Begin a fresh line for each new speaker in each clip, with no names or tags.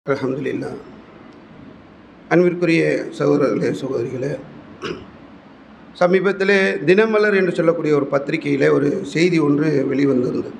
அல்ஹம்துலில்லா அன்பிற்குரிய சகோதரர்களே சகோதரிகளே சமீபத்திலே தினமலர் என்று சொல்லக்கூடிய ஒரு பத்திரிகையில் ஒரு செய்தி ஒன்று வெளிவந்திருந்தது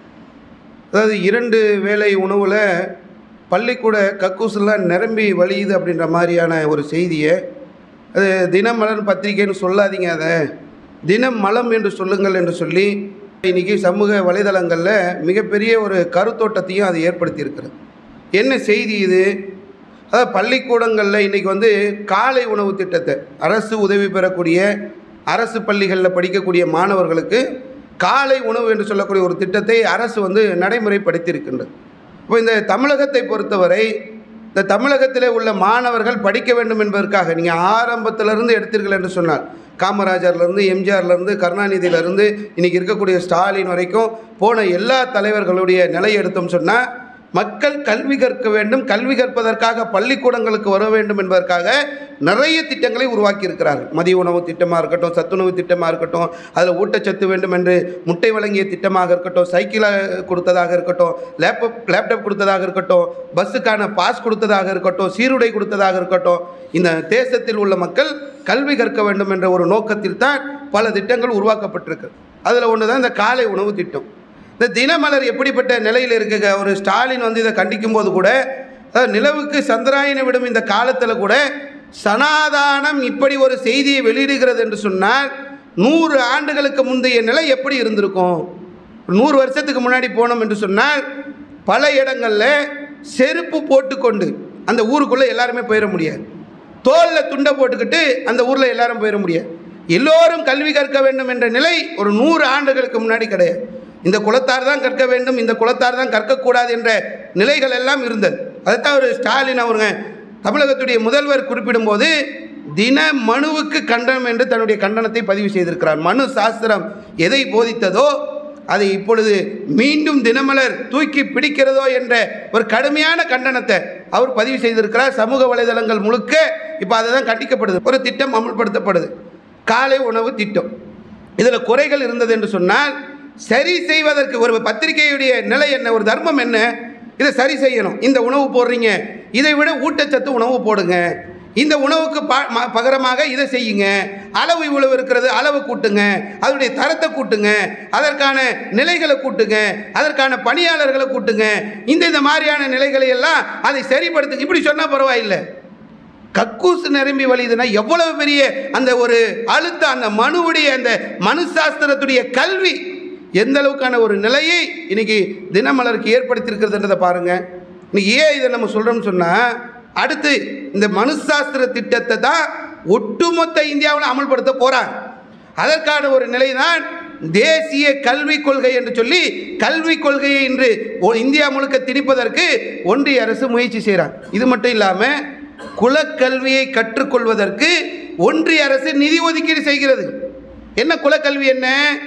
அதாவது இரண்டு வேளை உணவில் பள்ளிக்கூட கக்கூசெல்லாம் நிரம்பி வழியுது அப்படின்ற மாதிரியான ஒரு செய்தியை அது தினமலர் பத்திரிகைன்னு சொல்லாதீங்க அதை தினம் மலம் என்று சொல்லுங்கள் என்று சொல்லி இன்றைக்கி சமூக வலைதளங்களில் மிகப்பெரிய ஒரு கருத்தோட்டத்தையும் அது ஏற்படுத்தியிருக்கிறது என்ன செய்தி இது அதாவது பள்ளிக்கூடங்களில் இன்றைக்கி வந்து காலை உணவு திட்டத்தை அரசு உதவி பெறக்கூடிய அரசு பள்ளிகளில் படிக்கக்கூடிய மாணவர்களுக்கு காலை உணவு என்று சொல்லக்கூடிய ஒரு திட்டத்தை அரசு வந்து நடைமுறைப்படுத்தியிருக்கின்றது இப்போ இந்த தமிழகத்தை பொறுத்தவரை இந்த தமிழகத்தில் உள்ள மாணவர்கள் படிக்க வேண்டும் என்பதற்காக நீங்கள் ஆரம்பத்திலிருந்து எடுத்தீர்கள் என்று சொன்னால் காமராஜர்லேருந்து எம்ஜிஆர்லேருந்து கருணாநிதியிலேருந்து இன்றைக்கி இருக்கக்கூடிய ஸ்டாலின் வரைக்கும் போன எல்லா தலைவர்களுடைய நிலை எடுத்தோம் சொன்னால் மக்கள் கல்வி கற்க வேண்டும் கல்வி கற்பதற்காக பள்ளிக்கூடங்களுக்கு வர வேண்டும் என்பதற்காக நிறைய திட்டங்களை உருவாக்கி இருக்கிறார்கள் மதிய உணவு திட்டமாக இருக்கட்டும் சத்துணவு திட்டமாக இருக்கட்டும் அதில் ஊட்டச்சத்து வேண்டும் என்று முட்டை வழங்கிய திட்டமாக இருக்கட்டும் சைக்கிளை கொடுத்ததாக இருக்கட்டும் லேப்டாப் லேப்டாப் கொடுத்ததாக இருக்கட்டும் பஸ்ஸுக்கான பாஸ் கொடுத்ததாக இருக்கட்டும் சீருடை கொடுத்ததாக இருக்கட்டும் இந்த தேசத்தில் உள்ள மக்கள் கல்வி கற்க வேண்டும் என்ற ஒரு நோக்கத்தில் தான் பல திட்டங்கள் உருவாக்கப்பட்டிருக்கு அதில் ஒன்று தான் இந்த காலை உணவு திட்டம் இந்த தினமலர் எப்படிப்பட்ட நிலையில் இருக்குங்க ஒரு ஸ்டாலின் வந்து இதை கண்டிக்கும் போது கூட அதாவது நிலவுக்கு சந்திராயனை விடும் இந்த காலத்தில் கூட சனாதானம் இப்படி ஒரு செய்தியை வெளியிடுகிறது என்று சொன்னால் நூறு ஆண்டுகளுக்கு முந்தைய நிலை எப்படி இருந்திருக்கும் நூறு வருஷத்துக்கு முன்னாடி போனோம் என்று சொன்னால் பல இடங்களில் செருப்பு போட்டுக்கொண்டு அந்த ஊருக்குள்ளே எல்லாருமே போயிட முடியாது தோலில் துண்டை போட்டுக்கிட்டு அந்த ஊரில் எல்லாரும் போயிட முடியாது எல்லோரும் கல்வி கற்க வேண்டும் என்ற நிலை ஒரு நூறு ஆண்டுகளுக்கு முன்னாடி கிடையாது இந்த குலத்தார் தான் கற்க வேண்டும் இந்த குலத்தார் தான் கற்கக்கூடாது என்ற நிலைகள் எல்லாம் இருந்தது அதைத்தான் ஒரு ஸ்டாலின் அவருங்க தமிழகத்துடைய முதல்வர் குறிப்பிடும்போது தின மனுவுக்கு கண்டனம் என்று தன்னுடைய கண்டனத்தை பதிவு செய்திருக்கிறார் மனு சாஸ்திரம் எதை போதித்ததோ அதை இப்பொழுது மீண்டும் தினமலர் தூக்கி பிடிக்கிறதோ என்ற ஒரு கடுமையான கண்டனத்தை அவர் பதிவு செய்திருக்கிறார் சமூக வலைதளங்கள் முழுக்க இப்போ அதுதான் கண்டிக்கப்படுது ஒரு திட்டம் அமுல்படுத்தப்படுது காலை உணவு திட்டம் இதில் குறைகள் இருந்தது என்று சொன்னால் சரி செய்வதற்கு ஒரு பத்திரிகையுடைய நிலை என்ன ஒரு தர்மம் என்ன இதை சரி செய்யணும் இந்த உணவு போடுறீங்க இதை விட ஊட்டச்சத்து உணவு போடுங்க இந்த உணவுக்கு ப ம- பகரமாக இதை செய்யுங்க அளவு இவ்வளவு இருக்கிறது அளவு கூட்டுங்க அதனுடைய தரத்தை கூட்டுங்க அதற்கான நிலைகளை கூட்டுங்க அதற்கான பணியாளர்களை கூட்டுங்க இந்த இந்த மாதிரியான நிலைகளை எல்லாம் அதை சரிப்படுத்துங்க இப்படி சொன்னால் பரவாயில்லை கக்கூசு நிரம்பி வழியுதுன்னா எவ்வளவு பெரிய அந்த ஒரு அழுத்தம் அந்த மனுவுடைய அந்த மனு சாஸ்திரத்துடைய கல்வி எந்த அளவுக்கான ஒரு நிலையை இன்னைக்கு தினமலருக்கு ஏற்படுத்தியிருக்கிறதுன்றதை பாருங்க இன்னைக்கு ஏன் இதை நம்ம சொல்கிறோம்னு சொன்னால் அடுத்து இந்த மனுசாஸ்திர திட்டத்தை தான் ஒட்டுமொத்த இந்தியாவில் அமல்படுத்த போகிறாங்க அதற்கான ஒரு நிலைதான் தேசிய கல்விக் கொள்கை என்று சொல்லி கல்விக் கொள்கையை இன்று ஒ- இந்தியா முழுக்க திணிப்பதற்கு ஒன்றிய அரசு முயற்சி செய்கிறாங்க இது மட்டும் இல்லாமல் குலக்கல்வியை கற்றுக்கொள்வதற்கு ஒன்றிய அரசு நிதி ஒதுக்கீடு செய்கிறது என்ன குலக்கல்வி என்ன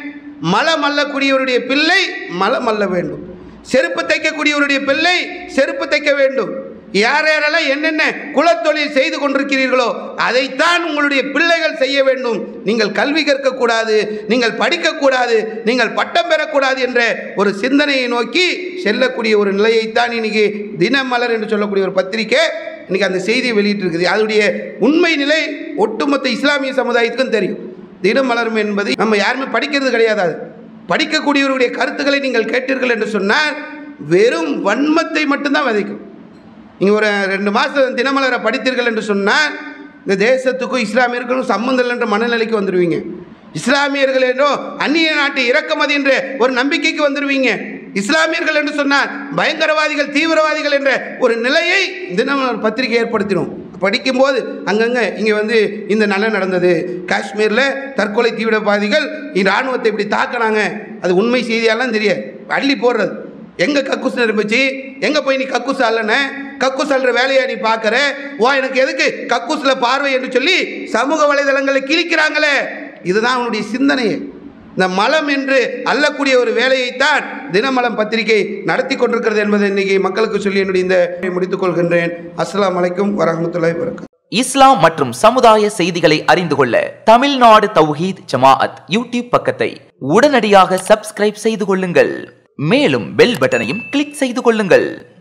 மலம் அல்லக்கூடியவருடைய பிள்ளை மலம் அல்ல வேண்டும் செருப்பு தைக்கக்கூடியவருடைய பிள்ளை செருப்பு தைக்க வேண்டும் யார் யாரெல்லாம் என்னென்ன குலத்தொழில் செய்து கொண்டிருக்கிறீர்களோ அதைத்தான் உங்களுடைய பிள்ளைகள் செய்ய வேண்டும் நீங்கள் கல்வி கற்கக்கூடாது நீங்கள் படிக்கக்கூடாது நீங்கள் பட்டம் பெறக்கூடாது என்ற ஒரு சிந்தனையை நோக்கி செல்லக்கூடிய ஒரு நிலையைத்தான் இன்னைக்கு தினமலர் என்று சொல்லக்கூடிய ஒரு பத்திரிக்கை இன்னைக்கு அந்த செய்தியை வெளியிட்டிருக்குது அதனுடைய உண்மை நிலை ஒட்டுமொத்த இஸ்லாமிய சமுதாயத்துக்கும் தெரியும் தினமலரும் என்பது நம்ம யாருமே படிக்கிறது கிடையாது அது படிக்கக்கூடியவருடைய கருத்துக்களை நீங்கள் கேட்டீர்கள் என்று சொன்னால் வெறும் வன்மத்தை மட்டும்தான் விதைக்கும் நீங்கள் ஒரு ரெண்டு மாதம் தினமலரை படித்தீர்கள் என்று சொன்னால் இந்த தேசத்துக்கும் இஸ்லாமியர்களுக்கும் சம்மந்தம் இல்லைன்ற மனநிலைக்கு வந்துடுவீங்க இஸ்லாமியர்கள் என்றோ அந்நிய நாட்டு இறக்குமதி என்ற ஒரு நம்பிக்கைக்கு வந்துடுவீங்க இஸ்லாமியர்கள் என்று சொன்னால் பயங்கரவாதிகள் தீவிரவாதிகள் என்ற ஒரு நிலையை தினமலர் பத்திரிகை ஏற்படுத்தினோம் படிக்கும்போது அங்கங்கே இங்கே வந்து இந்த நல்ல நடந்தது காஷ்மீரில் தற்கொலை தீவிரவாதிகள் இராணுவத்தை இப்படி தாக்குனாங்க அது உண்மை செய்தியெல்லாம் தெரியாது அள்ளி போடுறது எங்கே கக்கூஸ் நிரம்பிச்சு எங்கே போய் நீ கக்கூஸ் அல்லன கக்கூஸ் அல்ற வேலையை நீ பார்க்குற ஓ எனக்கு எதுக்கு கக்கூஸில் பார்வை என்று சொல்லி சமூக வலைதளங்களில் கிழிக்கிறாங்களே இதுதான் அவனுடைய சிந்தனையே இந்த மலம் என்று அல்லக்கூடிய ஒரு வேலையைத்தான் தினமலம் பத்திரிகை நடத்தி கொண்டிருக்கிறது என்பதை இன்னைக்கு மக்களுக்கு சொல்லி என்னுடைய இந்த முடித்துக் கொள்கின்றேன் அஸ்ஸலாமு அலைக்கும் வரஹ்மத்துல்லாஹி வரகாத்துஹு
இஸ்லாம் மற்றும் சமுதாய செய்திகளை அறிந்து கொள்ள தமிழ்நாடு தௌஹீத் ஜமாஅத் யூடியூப் பக்கத்தை உடனடியாக சப்ஸ்கிரைப் செய்து கொள்ளுங்கள் மேலும் பெல் பட்டனையும் கிளிக் செய்து கொள்ளுங்கள்